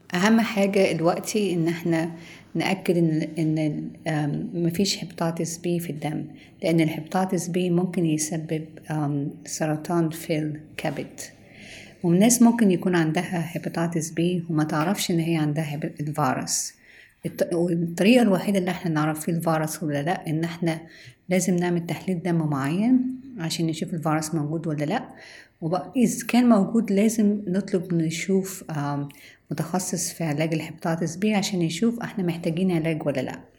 اهم حاجة دلوقتي ان احنا نأكد ان ان آم، مفيش هيباتيتس بي في الدم لان الهيباتيتس بي ممكن يسبب آم، سرطان في الكبد والناس ممكن يكون عندها هيباتيتس بي وما تعرفش ان هي عندها هيب- الفيروس الط- والطريقة الوحيدة اللي احنا نعرف فيه الفيروس ولا لا ان احنا لازم نعمل تحليل دم معين عشان نشوف الفيروس موجود ولا لا وبقى إذا كان موجود لازم نطلب نشوف آم، متخصص في علاج الهيباتيتس بي عشان يشوف احنا محتاجين علاج ولا لا